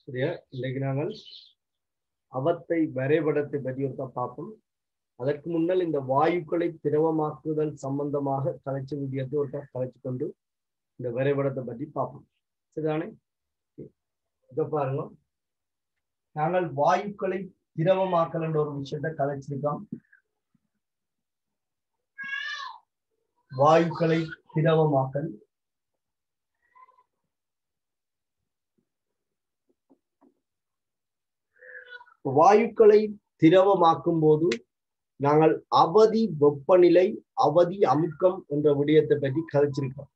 சரியா இன்னைக்கு நாங்கள் அவத்தை வரைபடத்தை பற்றி ஒருக்கா பார்ப்போம் அதற்கு முன்னால் இந்த வாயுக்களை திரவமாக்குதல் சம்பந்தமாக கலைச்ச விதியத்தை ஒருக்கா கலைச்சு கொண்டு இந்த வரைபடத்தை பற்றி பார்ப்போம் சரிதானே இத பாருங்க நாங்கள் வாயுக்களை திரவமாக்கல் என்ற ஒரு விஷயத்தை கலைச்சிருக்கோம் வாயுக்களை திரவமாக்கல் வாயுக்களை திரவமாக்கும் போது நாங்கள் அவதி வெப்பநிலை அவதி அமுக்கம் என்ற விடயத்தை பற்றி கதைச்சிருக்கோம்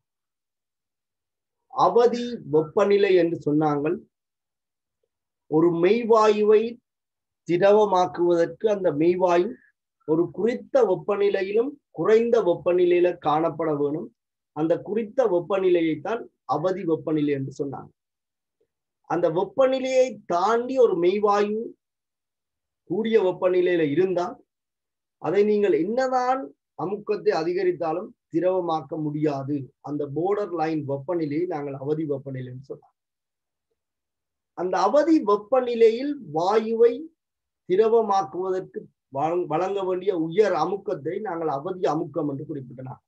அவதி வெப்பநிலை என்று சொன்னாங்கள் ஒரு மெய்வாயுவை திரவமாக்குவதற்கு அந்த மெய்வாயு ஒரு குறித்த வெப்பநிலையிலும் குறைந்த வெப்பநிலையில காணப்பட வேணும் அந்த குறித்த வெப்பநிலையைத்தான் அவதி வெப்பநிலை என்று சொன்னாங்க அந்த வெப்பநிலையை தாண்டி ஒரு மெய்வாயு கூடிய வெப்பநிலையில இருந்தால் அதை நீங்கள் என்னதான் அமுக்கத்தை அதிகரித்தாலும் திரவமாக்க முடியாது அந்த போர்டர் லைன் வெப்பநிலையை நாங்கள் அவதி வெப்பநிலைன்னு சொன்னோம் அந்த அவதி வெப்பநிலையில் வாயுவை திரவமாக்குவதற்கு வழங்க வேண்டிய உயர் அமுக்கத்தை நாங்கள் அவதி அமுக்கம் என்று குறிப்பிட்டனர்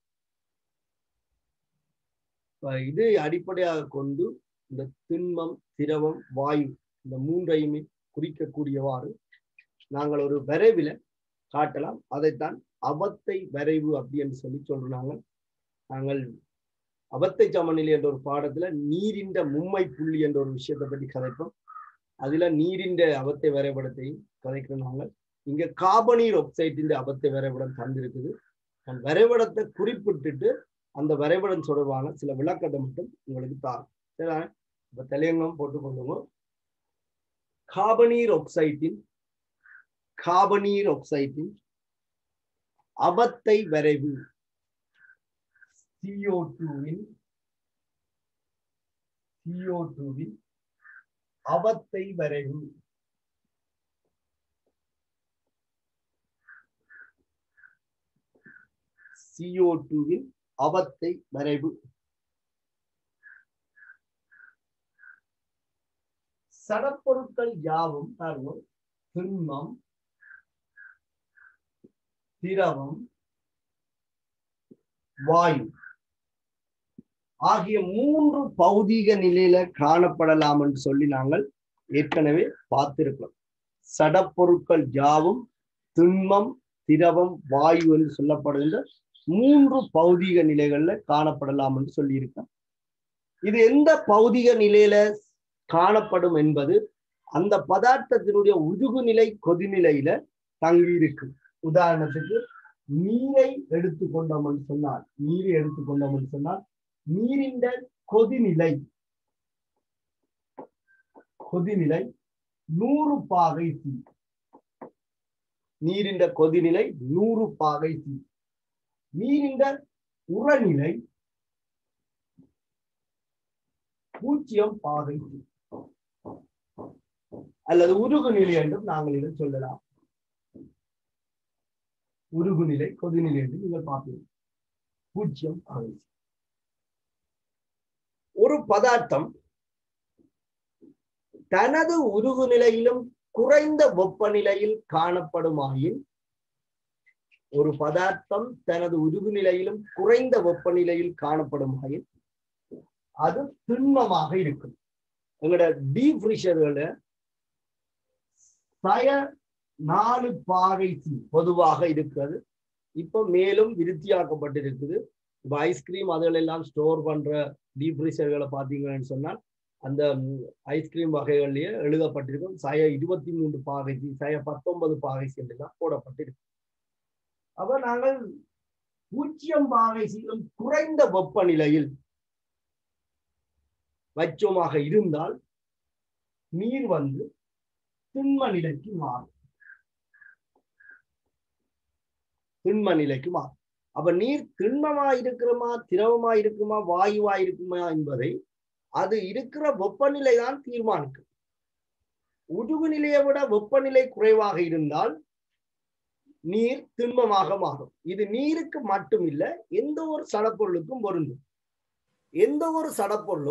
இது அடிப்படையாக கொண்டு இந்த திண்மம் திரவம் வாயு இந்த மூன்றையுமே குறிக்கக்கூடியவாறு நாங்கள் ஒரு விரைவில காட்டலாம் அதைத்தான் அவத்தை வரைவு அப்படி என்று சொல்லி சொல்றாங்க நாங்கள் அவத்தை சமநிலை என்ற ஒரு பாடத்துல நீரின்ற மும்மை புள்ளி என்ற ஒரு விஷயத்தை பற்றி கதைப்போம் அதுல நீரின்ற அவத்தை வரைபடத்தையும் கதைக்கிறோம் நாங்கள் இங்க காபனீர் ஒக்சைட்டின் அவத்தை வரைபடம் தந்திருக்குது அந்த வரைபடத்தை குறிப்பிட்டுட்டு அந்த வரைபடம் தொடர்பான சில விளக்கத்தை மட்டும் உங்களுக்கு தாரும் சரி இப்ப தலையங்கம் போட்டு கொள்ளுங்க காபனீர் ஒக்சைட்டின் காபனீர் ஒக்சைட்டின் அவத்தை வரைவு சிஓ டூவின் சிஓ டூவின் அவத்தை வரைவு சிஓ டூவின் அவத்தை வரைவு சடப்பொருட்கள் யாவும் பாருங்க திண்மம் திரவம் வாயு ஆகிய மூன்று பௌதீக நிலையில காணப்படலாம் என்று சொல்லி நாங்கள் ஏற்கனவே பார்த்திருக்கிறோம் சடப்பொருட்கள் யாவும் திண்மம் திரவம் வாயு என்று சொல்லப்படுகின்ற மூன்று பௌதீக நிலைகள்ல காணப்படலாம் என்று சொல்லியிருக்கோம் இது எந்த பௌதிக நிலையில காணப்படும் என்பது அந்த பதார்த்தத்தினுடைய உருகு நிலை கொதிநிலையில தங்கி இருக்கு உதாரணத்துக்கு நீரை எடுத்துக்கொண்டோம் என்று சொன்னால் நீரை எடுத்துக்கொண்டோம் என்று சொன்னால் நீரின் கொதிநிலை கொதிநிலை நூறு பாகை சி நீரின் கொதிநிலை நூறு பாகை சி நீரின் உரநிலை பூஜ்ஜியம் பாகை சி அல்லது உருகுநிலை என்றும் நாங்கள் இதை சொல்லலாம் உருகுநிலை கொதிநிலை என்று நீங்கள் பார்ப்பீர்கள் பூஜ்ஜியம் பாகை சி ஒரு பதார்த்தம் தனது உருகு நிலையிலும் குறைந்த வெப்பநிலையில் காணப்படுமாயின் ஒரு பதார்த்தம் தனது உருகு நிலையிலும் குறைந்த வெப்பநிலையில் காணப்படுமாயின் அது திண்மமாக இருக்கும் எங்களோட டீப் ஃப்ரிஷர்கள சய நாலு பாகை பொதுவாக இருக்கிறது இப்ப மேலும் விருத்தியாக்கப்பட்டிருக்குது இப்போ ஐஸ்கிரீம் அதுகள் எல்லாம் ஸ்டோர் பண்ற டீப் ஃப்ரீசர்களை பார்த்தீங்கன்னு சொன்னால் அந்த ஐஸ்கிரீம் வகைகள்லயே எழுதப்பட்டிருக்கும் சய இருபத்தி மூன்று பாகைசி சய பத்தொன்பது பாகைசி என்றெல்லாம் போடப்பட்டிருக்கு அப்ப நாங்கள் பூஜ்ஜியம் பாகைசியிலும் குறைந்த வெப்பநிலையில் வச்சோமாக இருந்தால் நீர் வந்து திண்ம நிலைக்கு மாறும் திண்ம நிலைக்கு மாறும் அப்ப நீர் திண்மமா இருக்குமா திரவமா இருக்குமா வாயுவா இருக்குமா என்பதை அது இருக்கிற வெப்பநிலை தான் தீர்மானிக்கும் உருகு நிலையை விட வெப்பநிலை குறைவாக இருந்தால் நீர் திண்மமாக மாறும் இது நீருக்கு மட்டும் இல்ல எந்த ஒரு சடப்பொருளுக்கும் பொருந்தும் எந்த ஒரு சடப்பொருளும்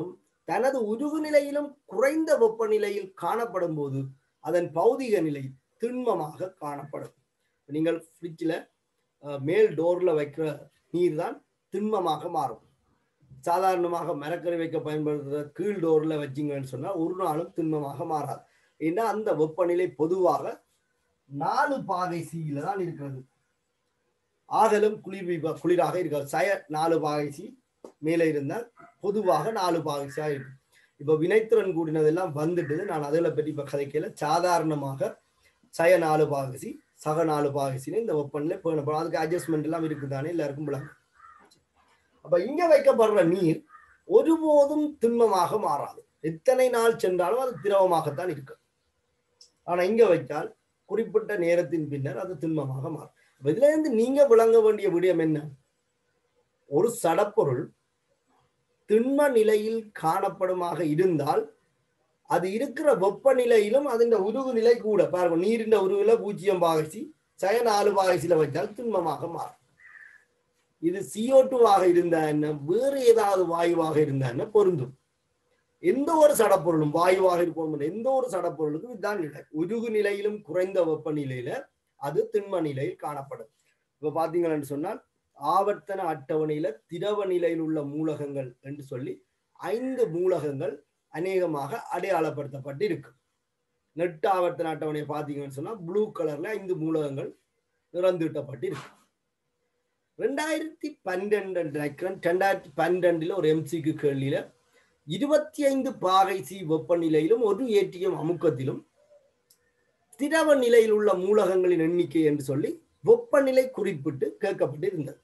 தனது உருகு நிலையிலும் குறைந்த வெப்பநிலையில் காணப்படும் போது அதன் பௌதிக நிலை திண்மமாக காணப்படும் நீங்கள் ஃப்ரிட்ஜில் மேல் டோர்ல வைக்கிற நீர் தான் திண்மமாக மாறும் சாதாரணமாக மரக்கறி வைக்க பயன்படுத்துகிற கீழ் டோர்ல வச்சிங்கன்னு சொன்னா ஒரு நாளும் திண்மமாக மாறாது ஏன்னா அந்த வெப்பநிலை பொதுவாக நாலு பாகை சீல தான் இருக்கிறது ஆகலும் குளிர் குளிராக இருக்காது சய நாலு பாகை சி மேலே இருந்தால் பொதுவாக நாலு பாகை சியா இருக்கும் இப்போ வினைத்திறன் கூடினதெல்லாம் வந்துட்டு நான் அதில் பற்றி இப்போ கதைக்கல சாதாரணமாக சய நாலு பாகசி சக நாலு பாகசின்னு இந்த வெப்பநிலை பேணப்படும் அதுக்கு அட்ஜஸ்ட்மெண்ட் எல்லாம் இருக்குதானே எல்லாருக்கும் விளங்கும் அப்ப இங்க வைக்கப்படுற நீர் ஒருபோதும் திண்மமாக மாறாது எத்தனை நாள் சென்றாலும் அது திரவமாகத்தான் இருக்கு ஆனா இங்க வைத்தால் குறிப்பிட்ட நேரத்தின் பின்னர் அது திண்மமாக மாறும் இதுல இருந்து நீங்க விளங்க வேண்டிய விடயம் என்ன ஒரு சடப்பொருள் திண்ம நிலையில் காணப்படுமாக இருந்தால் அது இருக்கிற வெப்பநிலையிலும் அதன் உருகு நிலை கூட பாருங்க நீரின் உருகுல பூஜ்ஜியம் பாகசி சய நாலு பாகசியில வைத்தால் திண்மமாக மாறும் இது சிஓ ஆக இருந்தா என்ன வேறு ஏதாவது வாயுவாக இருந்தா என்ன பொருந்தும் எந்த ஒரு சடப்பொருளும் வாயுவாக இருக்கும் எந்த ஒரு சடப்பொருளுக்கும் இதுதான் நிலை உருகு நிலையிலும் குறைந்த வெப்பநிலையில அது திண்ம நிலையில் காணப்படும் இப்ப பாத்தீங்கன்னு சொன்னால் ஆவர்த்தன அட்டவணையில திரவ நிலையில் உள்ள மூலகங்கள் என்று சொல்லி ஐந்து மூலகங்கள் அநேகமாக அடையாளப்படுத்தப்பட்டு இருக்கு நெட் ஆவர்த்தன அட்டவணையை பார்த்தீங்கன்னு சொன்னா ப்ளூ கலர்ல ஐந்து மூலகங்கள் நிறந்தீட்டப்பட்டு இருக்கு ரெண்டாயிரத்தி பன்னெண்டு நினைக்கிறேன் ரெண்டாயிரத்தி பன்னெண்டுல ஒரு எம்சிக்கு கேள்வியில இருபத்தி ஐந்து பாகை சி வெப்பநிலையிலும் ஒரு ஏடிஎம் அமுக்கத்திலும் திரவ நிலையில் உள்ள மூலகங்களின் எண்ணிக்கை என்று சொல்லி வெப்பநிலை குறிப்பிட்டு கேட்கப்பட்டு இருந்தது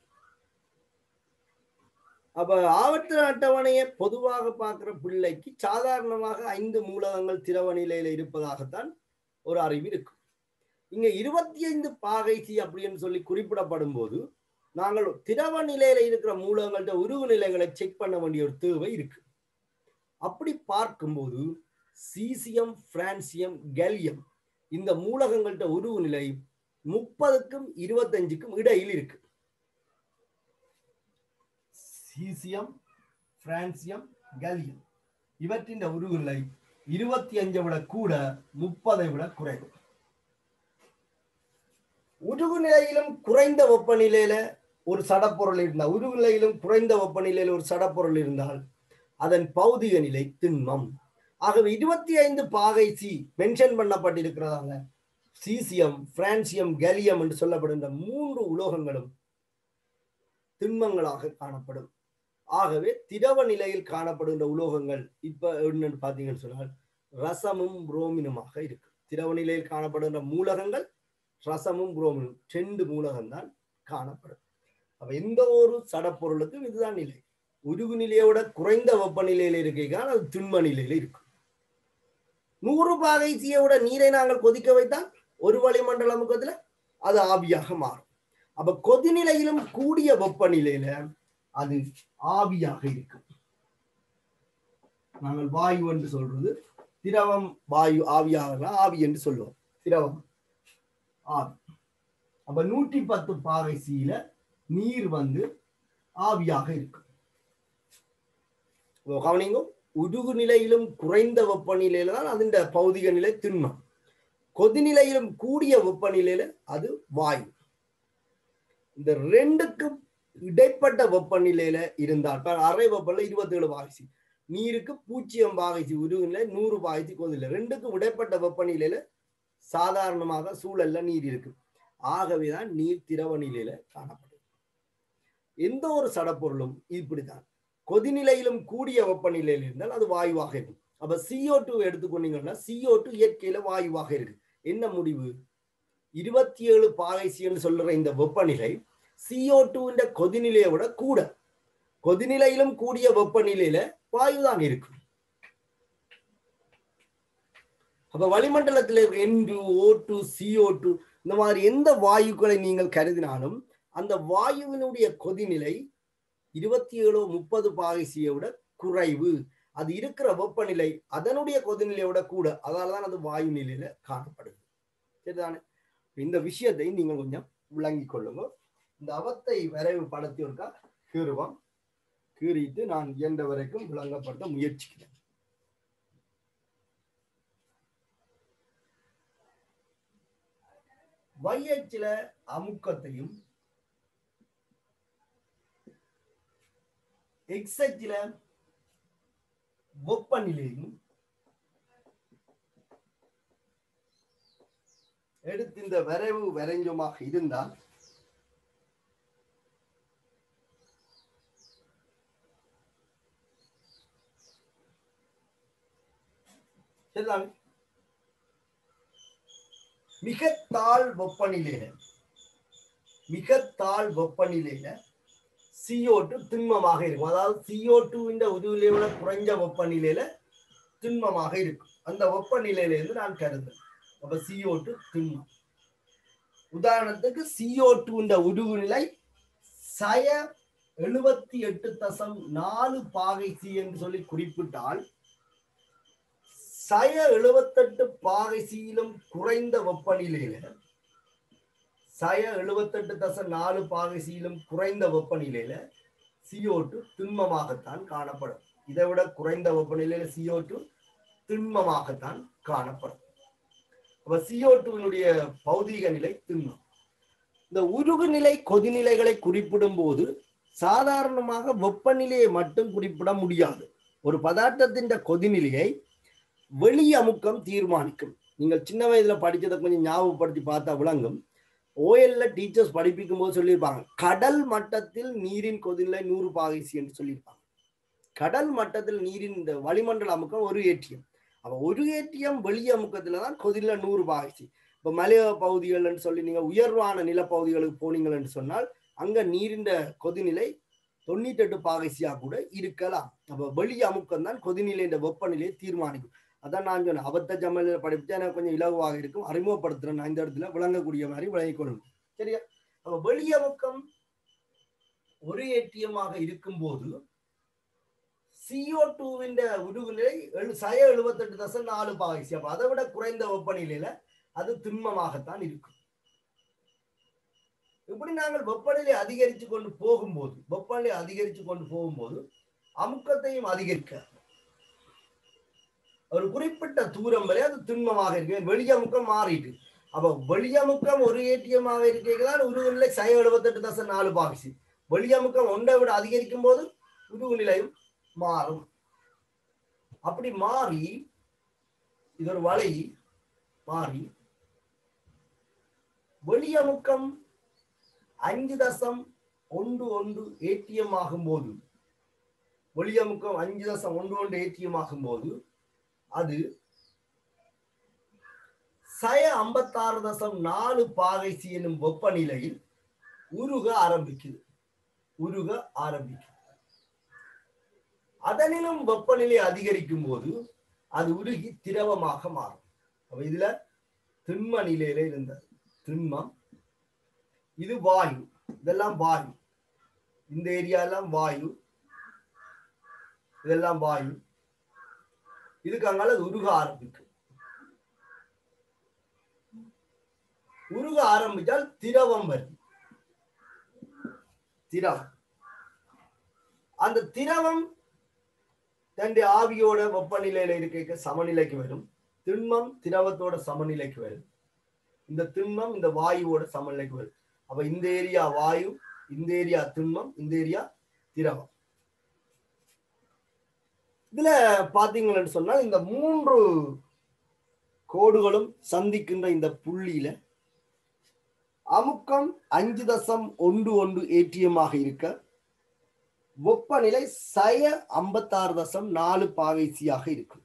அப்ப ஆவர்த்தன அட்டவணையை பொதுவாக பார்க்கிற பிள்ளைக்கு சாதாரணமாக ஐந்து மூலகங்கள் திரவ நிலையில இருப்பதாகத்தான் ஒரு அறிவு இருக்கும் இங்க இருபத்தி ஐந்து பாகை சி அப்படின்னு சொல்லி குறிப்பிடப்படும் போது நாங்கள் திரவ நிலையில இருக்கிற மூலகங்கள்ட்ட உருவு நிலைகளை செக் பண்ண வேண்டிய ஒரு தேவை இருக்கு அப்படி பார்க்கும்போது சீசியம் பிரான்சியம் கெல்லியம் இந்த மூலகங்கள்ட்ட உருவு நிலை முப்பதுக்கும் இருபத்தஞ்சுக்கும் இடையில் இருக்கு சீசியம் பிரான்சியம் கெல்லியம் இவற்றின் உருவு நிலை இருபத்தி அஞ்சை விட கூட முப்பதை விட குறைவு உருகு நிலையிலும் குறைந்த வெப்பநிலையில ஒரு சடப்பொருள் இருந்தால் உருகு நிலையிலும் குறைந்த வெப்பநிலையில் ஒரு சடப்பொருள் இருந்தால் அதன் பௌதிக நிலை திண்மம் ஆகவே இருபத்தி ஐந்து பாகை சி மென்ஷன் பண்ணப்பட்டிருக்கிறதாங்க சீசியம் பிரான்சியம் கலியம் என்று சொல்லப்படுகின்ற மூன்று உலோகங்களும் திண்மங்களாக காணப்படும் ஆகவே திரவ நிலையில் காணப்படுகின்ற உலோகங்கள் இப்ப என்னன்னு பாத்தீங்கன்னு சொன்னால் ரசமும் புரோமினுமாக இருக்கு திரவ நிலையில் காணப்படுகின்ற மூலகங்கள் ரசமும் புரோமினும் ரெண்டு மூலகம் தான் காணப்படும் அப்ப எந்த ஒரு சடப்பொருளுக்கும் இதுதான் நிலை உருகு நிலையோட குறைந்த வெப்பநிலையில இருக்கைக்கான அது திண்ம நிலையில இருக்கும் நூறு பாகை சீயோட நீரை நாங்கள் கொதிக்க வைத்தால் ஒரு வளிமண்டல முகத்துல அது ஆவியாக மாறும் அப்ப கொதிநிலையிலும் கூடிய வெப்பநிலையில அது ஆவியாக இருக்கும் நாங்கள் வாயு என்று சொல்றது திரவம் வாயு ஆவியாக ஆவி என்று சொல்லுவோம் திரவம் ஆவி அப்ப நூற்றி பத்து பாகை சீல நீர் வந்து ஆவியாக இருக்கும் கவனிங்க உருகு நிலையிலும் குறைந்த வெப்பநிலையில தான் அதிண்ட பௌதிக நிலை திண்மம் கொதிநிலையிலும் கூடிய வெப்பநிலையில அது வாயு இந்த ரெண்டுக்கும் இடைப்பட்ட வெப்பநிலையில இருந்தால் அரை வெப்பநிலை இருபத்தி ஏழு பாகிசி நீருக்கு பூஜ்ஜியம் பாகிசி உருகுநிலை நூறு பாகிசி கொதிநிலை ரெண்டுக்கும் இடைப்பட்ட வெப்பநிலையில சாதாரணமாக சூழல்ல நீர் இருக்கு ஆகவேதான் நீர் திரவ நிலையில காணப்படும் எந்த ஒரு சடப்பொருளும் இப்படித்தான் கொதிநிலையிலும் கூடிய வெப்பநிலையில் இருந்தால் அது வாயுவாக இருக்கும் அப்ப சிஓ டூ எடுத்துக்கொண்டீங்கன்னா சிஓ டூ இயற்கையில வாயுவாக இருக்கு என்ன முடிவு இருபத்தி ஏழு பாகைசின்னு சொல்ற இந்த வெப்பநிலை சிஓ டூன்ற கொதிநிலையை விட கூட கொதிநிலையிலும் கூடிய வெப்பநிலையில வாயு தான் இருக்கு அப்ப வளிமண்டலத்தில் N two O two CO two இந்த மாதிரி எந்த வாயுக்களை நீங்கள் கருதினாலும் அந்த வாயுவினுடைய கொதிநிலை இருபத்தி ஏழோ முப்பது பாகைசியை விட குறைவு அது இருக்கிற வெப்பநிலை அதனுடைய கொதிநிலையை விட கூட அதனாலதான் அது வாயு நிலையில காணப்படுது சரிதானே இந்த விஷயத்தை நீங்கள் கொஞ்சம் விளங்கிக் கொள்ளுங்க இந்த அவத்தை வரைவு படத்திற்கா கீறுவோம் கீறிட்டு நான் இயன்ற வரைக்கும் விளங்கப்படுத்த முயற்சிக்கிறேன் வையச்சில அமுக்கத்தையும் எக்ஸச்சில வெப்பநிலையும் எடுத்து இந்த வரைவு வரைஞ்சமாக இருந்தால் சரிதானே மிக தாழ் வெப்பநிலையில மிக தாழ் வெப்பநிலையில CO2 திண்மமாக இருக்கும் அதாவது CO2 இந்த உருவிலை விட குறைஞ்ச வெப்பநிலையில திண்மமாக இருக்கும் அந்த வெப்பநிலையில இருந்து நான் கருதுறேன் அப்ப CO2 திண்மம் உதாரணத்துக்கு CO2 இந்த உருவு நிலை சய எழுபத்தி எட்டு தசம் நாலு பாகை சி என்று சொல்லி குறிப்பிட்டால் சய எழுபத்தெட்டு பாகை சீலும் குறைந்த வெப்பநிலையில சய எழுபத்தெட்டு தசம் நாலு பாகை சீலும் குறைந்த வெப்பநிலையில CO2 திண்மமாகத்தான் காணப்படும் இதை விட குறைந்த வெப்பநிலையில CO2 திண்மமாகத்தான் காணப்படும் அப்ப CO2வினுடைய பௌதீக நிலை திண்மம் இந்த உருகுநிலை கொதிநிலைகளை குறிப்பிடும் போது சாதாரணமாக வெப்பநிலையை மட்டும் குறிப்பிட முடியாது ஒரு பதார்த்தத்தின் கொதிநிலையை வெளி அமுக்கம் தீர்மானிக்கும் நீங்கள் சின்ன வயதுல படிச்சதை கொஞ்சம் ஞாபகப்படுத்தி பார்த்தா விளங்கும் ஓஎல்ல டீச்சர்ஸ் படிப்பிக்கும் போது சொல்லியிருப்பாங்க கடல் மட்டத்தில் நீரின் கொதிநிலை நூறு பாகைசி என்று சொல்லியிருப்பாங்க கடல் மட்டத்தில் நீரின் இந்த வளிமண்டல அமுக்கம் ஒரு ஏற்றியம் அப்ப ஒரு ஏற்றியம் வெளி அமுக்கத்துல தான் கொதிநிலை நூறு பாகைசி இப்ப மலைய பகுதிகள்னு சொல்லி நீங்க உயர்வான நிலப்பகுதிகளுக்கு போனீங்கன்னு சொன்னால் அங்க நீரின் கொதிநிலை தொண்ணூத்தி எட்டு பாகைசியா கூட இருக்கலாம் அப்ப வெளி அமுக்கம் தான் கொதிநிலை என்ற வெப்பநிலையை தீர்மானிக்கும் அதான் நான் சொன்னேன் அபத்த ஜமலில் படிப்பிச்சா எனக்கு கொஞ்சம் இலகுவாக இருக்கும் அறிமுகப்படுத்துறேன் நான் இந்த இடத்துல விளங்கக்கூடிய மாதிரி விளங்கிக் கொள்ளணும் சரியா அப்ப வெளி அமுக்கம் ஒரு ஏற்றியமாக இருக்கும்போது சிஓ டூவின் உருகுநிலை எழு சய எழுபத்தெட்டு தசம் நாலு பாகைசி அப்ப அதை விட குறைந்த வெப்பநிலையில அது திண்மமாகத்தான் இருக்கும் இப்படி நாங்கள் வெப்பநிலை அதிகரித்து கொண்டு போகும்போது வெப்பநிலை அதிகரித்து கொண்டு போகும்போது அமுக்கத்தையும் அதிகரிக்க ஒரு குறிப்பிட்ட தூரம் வரை அது திண்மமாக இருக்கு வெளியமுக்கம் மாறிட்டு அப்ப வெளியமுக்கம் ஒரு ஏடிஎமாக இருக்கிறதால் உருகுநிலை சய எழுபத்தெட்டு தசம் நாலு பாகிசி வெளியமுக்கம் ஒன்றை விட அதிகரிக்கும் போது உருகு நிலையும் மாறும் அப்படி மாறி இது ஒரு வலை மாறி வெளியமுக்கம் அஞ்சு தசம் ஒன்று ஒன்று ஏடிஎம் ஆகும்போது ஒளியமுக்கம் அஞ்சு தசம் ஒன்று ஒன்று ஏடிஎம் ஆகும்போது அது சய ஐம்பத்தாறு தசம் நாலு பாகைசி எனும் வெப்பநிலையில் உருக ஆரம்பிக்குது உருக ஆரம்பிக்குது அதனிலும் வெப்பநிலை அதிகரிக்கும் போது அது உருகி திரவமாக மாறும் அப்ப இதுல திண்ம நிலையில இருந்தது திண்மம் இது வாயு இதெல்லாம் வாயு இந்த ஏரியா எல்லாம் வாயு இதெல்லாம் வாயு இதுக்கு அங்கால அது உருக ஆரம்பிக்கும் உருக ஆரம்பித்தால் திரவம் வரும் திரவம் அந்த திரவம் தன்னுடைய ஆவியோட வெப்பநிலையில இருக்க சமநிலைக்கு வரும் திண்மம் திரவத்தோட சமநிலைக்கு வரும் இந்த திண்மம் இந்த வாயுவோட சமநிலைக்கு வரும் அப்ப இந்த ஏரியா வாயு இந்த ஏரியா திண்மம் இந்த ஏரியா திரவம் இதுல பாத்தீங்கன்னு சொன்னால் இந்த மூன்று கோடுகளும் சந்திக்கின்ற இந்த புள்ளியில அமுக்கம் அஞ்சு தசம் ஒன்று ஒன்று ஏடிஎம்மாக இருக்க வெப்பநிலை சய ஐம்பத்தாறு தசம் நாலு பாகைசியாக இருக்கும்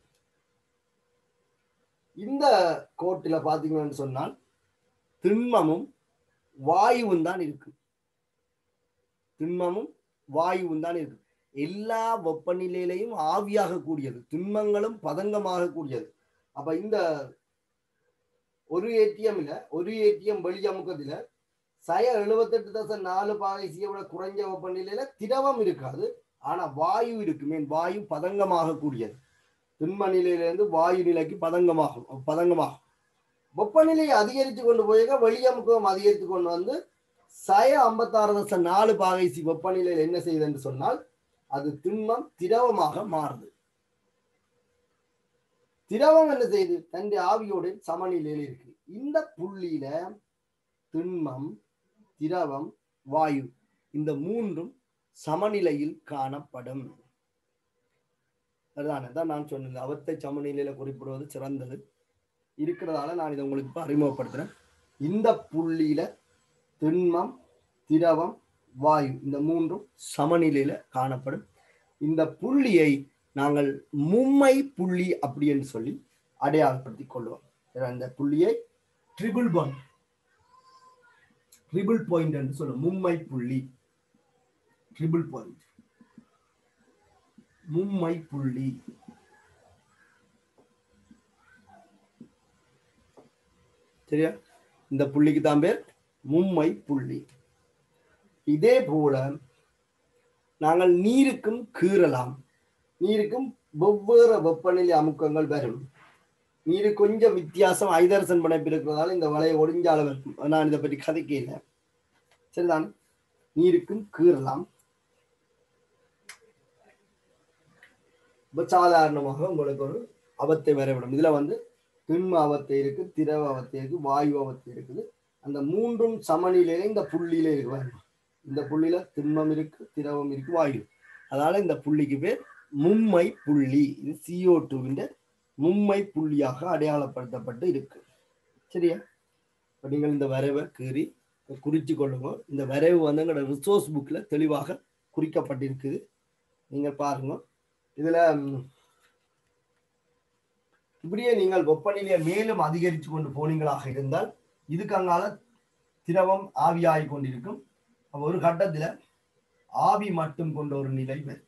இந்த கோட்டில பாத்தீங்கன்னு சொன்னால் திண்மமும் வாயுவும் தான் இருக்கு திண்மமும் வாயுவும் தான் இருக்கு எல்லா வெப்பநிலையிலையும் ஆவியாக கூடியது திண்மங்களும் பதங்கமாக கூடியது அப்ப இந்த ஒரு ஏடிஎம் இல்ல ஒரு ஏடிஎம் வெளியமுக்கத்துல சய எழுபத்தெட்டு தசம் நாலு பாகைசியை விட குறைஞ்ச வெப்பநிலையில திரவம் இருக்காது ஆனா வாயு இருக்கு மீன் வாயு பதங்கமாக கூடியது திண்ம நிலையிலிருந்து வாயு நிலைக்கு பதங்கமாகும் பதங்கமாகும் வெப்பநிலையை அதிகரித்து கொண்டு போயிருக்க வெளியமுக்கம் அதிகரித்து கொண்டு வந்து சய ஐம்பத்தாறு தசம் நாலு பாகைசி வெப்பநிலையில் என்ன செய்யுது என்று சொன்னால் அது திண்மம் திரவமாக மாறுது திரவம் என்ன செய்யுது தன்னுடைய ஆவியோட சமநிலையில் இருக்கு இந்த புள்ளியில திண்மம் திரவம் வாயு இந்த மூன்றும் சமநிலையில் காணப்படும் அதுதானே தான் நான் சொன்னது அவத்தை சமநிலையில குறிப்பிடுவது சிறந்தது இருக்கிறதால நான் இதை உங்களுக்கு இப்ப அறிமுகப்படுத்துறேன் இந்த புள்ளியில திண்மம் திரவம் வாயு இந்த மூன்றும் சமநிலையில காணப்படும் இந்த புள்ளியை நாங்கள் மும்மை புள்ளி அப்படின்னு சொல்லி அடையாளப்படுத்திக் கொள்வோம் அந்த புள்ளியை ட்ரிபிள் பாயிண்ட் ட்ரிபிள் பாயிண்ட் என்று சொல்லுவோம் மும்மை புள்ளி ட்ரிபிள் பாயிண்ட் மும்மை புள்ளி சரியா இந்த புள்ளிக்கு தான் பேர் மும்மை புள்ளி இதே போல நாங்கள் நீருக்கும் கீறலாம் நீருக்கும் வெவ்வேறு வெப்பநிலை அமுக்கங்கள் வரும் நீரு கொஞ்சம் வித்தியாசம் ஐதரசன் படைப்பு இருக்கிறதால இந்த வலையை ஒடிஞ்ச அளவு இருக்கும் நான் இதை பற்றி கதைக்கல சரிதான் நீருக்கும் கீறலாம் இப்ப சாதாரணமாக உங்களுக்கு ஒரு அவத்தை வரைவிடும் இதுல வந்து திண்ம அவத்தை இருக்கு திரவ அவத்தை இருக்கு வாயு அவத்தை இருக்குது அந்த மூன்றும் சமநிலையில இந்த புள்ளியில இருக்கு பாருங்க. இந்த புள்ளியில திண்மம் இருக்கு திரவம் இருக்கு வாயு அதனால இந்த புள்ளிக்கு பேர் மும்மை புள்ளி இது சிஓ டூவின் மும்மை புள்ளியாக அடையாளப்படுத்தப்பட்டு இருக்கு சரியா இப்ப நீங்கள் இந்த வரைவை கீறி குறிச்சு கொள்ளுங்க இந்த வரைவு வந்து எங்களோட ரிசோர்ஸ் புக்ல தெளிவாக குறிக்கப்பட்டிருக்குது நீங்க பாருங்க இதுல ம், இப்படியே நீங்கள் வெப்பநிலையை மேலும் அதிகரித்து கொண்டு போனீங்களாக இருந்தால் இதுக்கு அங்கால திரவம் ஆவியாகி கொண்டிருக்கும் அப்ப ஒரு கட்டத்துல ஆவி மட்டும் கொண்ட ஒரு நிலை வரும்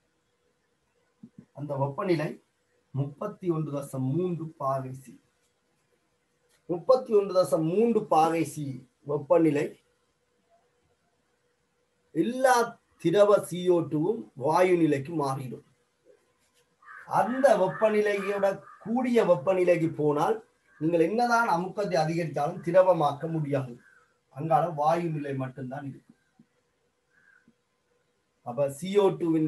அந்த வெப்பநிலை முப்பத்தி ஒன்று தசம் மூன்று பாகை சி முப்பத்தி ஒன்று தசம் மூன்று பாகை சி வெப்பநிலை எல்லா திரவ CO2 டூவும் வாயு நிலைக்கு மாறிடும் அந்த வெப்பநிலையோட கூடிய வெப்பநிலைக்கு போனால் நீங்கள் என்னதான் அமுக்கத்தை அதிகரித்தாலும் திரவமாக்க முடியாது அங்கால வாயு நிலை மட்டும்தான் இருக்கு அப்ப CO2 டூவின்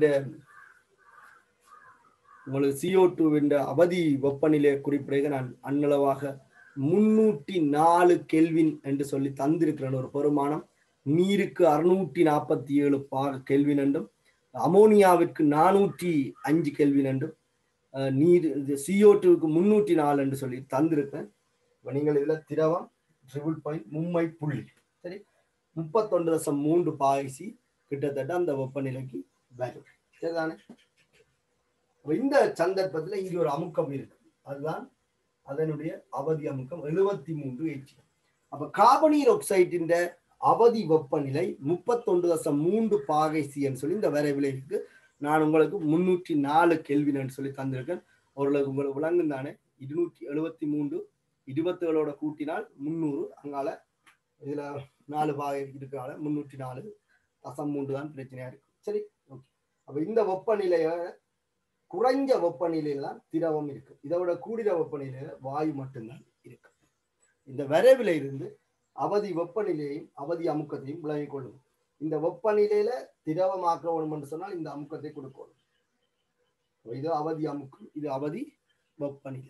உங்களுக்கு CO2 டூவின் அவதி வெப்பநிலை குறிப்பிடுக நான் அன்னளவாக முன்னூற்றி நாலு கெல்வின் என்று சொல்லி தந்திருக்கிறேன் ஒரு பெருமானம் நீருக்கு அறுநூற்றி நாற்பத்தி ஏழு பாக கெல்வின் என்றும் அமோனியாவிற்கு நானூற்றி அஞ்சு கெல்வின் என்றும் அஹ், நீர் இது CO2 டூவுக்கு முன்னூற்றி நாலு என்று சொல்லி தந்திருக்கேன் இப்ப நீங்கள் இதுல திரவம் ட்ரிபிள் பாயிண்ட் மும்மை புள்ளி சரி முப்பத்தொன்று தசம் மூன்று பாய்ச்சி கிட்டத்தட்ட அந்த வெப்பநிலைக்கு வரும் சரிதானே அப்ப இந்த சந்தர்ப்பத்துல இங்க ஒரு அமுக்கம் இருக்கு அதுதான் அதனுடைய அவதி அமுக்கம் எழுபத்தி மூன்று ஏற்றி அப்ப கார்பனீர் ஆக்சைடின் அவதி வெப்பநிலை முப்பத்தொன்று தசம் மூன்று பாகை சின்னு சொல்லி இந்த வரைவில் இருக்கு நான் உங்களுக்கு முன்னூற்றி நாலு கெல்வின்னு சொல்லி தந்திருக்கேன் ஓரளவுக்கு உங்களுக்கு விளங்கும் தானே இருநூற்றி எழுபத்தி மூன்று இருபத்தேழோட கூட்டினால் முந்நூறு அங்கால இதுல நாலு பாகை இருக்கிறனால முன்னூற்றி நாலு தசம் மூன்று தான் பிரச்சனையா இருக்கு சரி ஓகே அப்ப இந்த வெப்பநிலைய குறைஞ்ச வெப்பநிலையில தான் திரவம் இருக்கு இதை விட கூடிய வெப்பநிலையில வாயு மட்டும்தான் இருக்கு இந்த வரைவில இருந்து அவதி வெப்பநிலையையும் அவதி அமுக்கத்தையும் விளங்கிக் கொள்ளும் இந்த வெப்பநிலையில திரவமாக்க வேணும் என்று சொன்னால் இந்த அமுக்கத்தை கொடுக்கணும் அப்ப இது அவதி அமுக்கம் இது அவதி வெப்பநிலை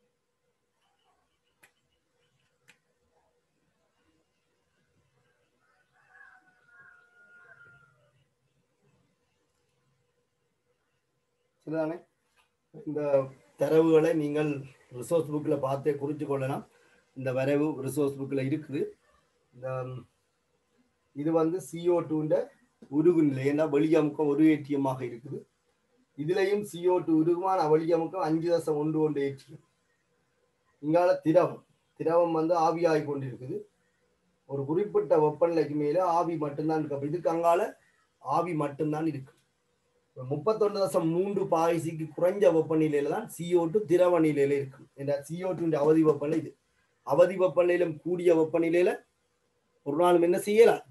சரிதானே இந்த தரவுகளை நீங்கள் ரிசோர்ஸ் புக்கில் பார்த்தே குறித்து கொள்ளலாம் இந்த வரைவு ரிசோர்ஸ் புக்கில் இருக்குது இந்த ம், இது வந்து சிஓ டூன்ற உருகு நிலை ஏன்னா வெளியமுக்கம் ஒரு ஏற்றியமாக இருக்குது இதுலயும் சிஓ டூ உருகுமான வெளியமுக்கம் அஞ்சு தசம் ஒன்று ஒன்று ஏற்றியம் இங்கால திரவம் திரவம் வந்து ஆவியாகி கொண்டிருக்குது ஒரு குறிப்பிட்ட வெப்பநிலைக்கு மேலே ஆவி மட்டும்தான் இருக்கு அப்ப இதுக்கு அங்கால ஆவி மட்டும்தான் இருக்கு இப்ப முப்பத்தொன்று தசம் மூன்று பாய்சிக்கு குறைஞ்ச வெப்பநிலையில தான் சிஓ டூ திரவ நிலையில இருக்கும் இந்த சிஓ டூ அவதி வெப்பநிலை இது அவதி வெப்பநிலையிலும் கூடிய வெப்பநிலையில ஒரு நாளும் என்ன செய்யலாம்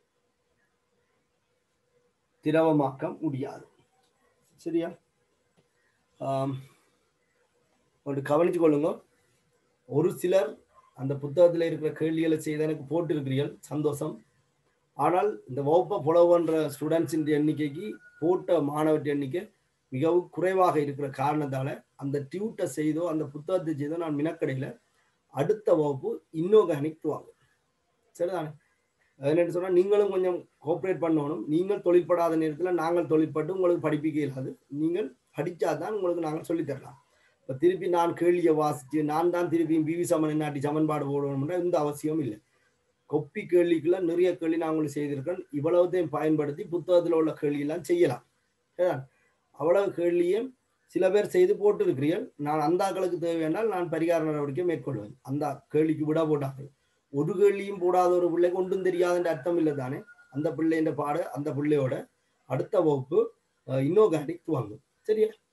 திரவமாக்க முடியாது சரியா ஆம். ஒன்று கவனிச்சு கொள்ளுங்க ஒரு சிலர் அந்த புத்தகத்தில் இருக்கிற கேள்விகளை செய்த எனக்கு போட்டிருக்கிறீர்கள் சந்தோஷம் ஆனால் இந்த வகுப்பை ஃபாலோ பண்ற ஸ்டூடெண்ட்ஸின் எண்ணிக்கைக்கு போட்ட மாணவர்களின் எண்ணிக்கை மிகவும் குறைவாக இருக்கிற காரணத்தால அந்த டியூட்டை செய்தோ அந்த புத்தகத்தை செய்தோ நான் மினக்கடையில் அடுத்த வகுப்பு இன்னோகானிக் துவாங்க சரிதானே என்னென்னு சொன்னால் நீங்களும் கொஞ்சம் கோஆப்ரேட் பண்ணணும் நீங்கள் தொழிற்படாத நேரத்தில் நாங்கள் தொழிற்பட்டு உங்களுக்கு படிப்பிக்க இல்லாது நீங்கள் படித்தாதான் உங்களுக்கு நாங்கள் சொல்லித்தரலாம் இப்போ திருப்பி நான் கேள்வியை வாசித்து நான் தான் திருப்பி பிவி சமன் நாட்டி சமன்பாடு போடணும்னா இந்த அவசியம் இல்லை கொப்பி கேள்விக்குள்ள நிறைய கேள்வி நான் உங்களுக்கு செய்திருக்கேன் இவ்வளவுத்தையும் பயன்படுத்தி புத்தகத்தில் உள்ள கேள்வியெல்லாம் செய்யலாம் சரிதான் அவ்வளவு கேள்வியும் சில பேர் செய்து போட்டு இருக்கிறீர்கள் நான் அந்த ஆக்களுக்கு தேவையானால் நான் பரிகார நடவடிக்கை மேற்கொள்வேன் அந்த கேள்விக்கு விட போட்டார்கள் ஒரு கேள்வியும் போடாத ஒரு பிள்ளைக்கு ஒன்றும் தெரியாதுன்ற அர்த்தம் இல்லை தானே அந்த பிள்ளைன்ற பாட அந்த பிள்ளையோட அடுத்த வகுப்பு இன்னோகானிக் துவங்கும் சரியா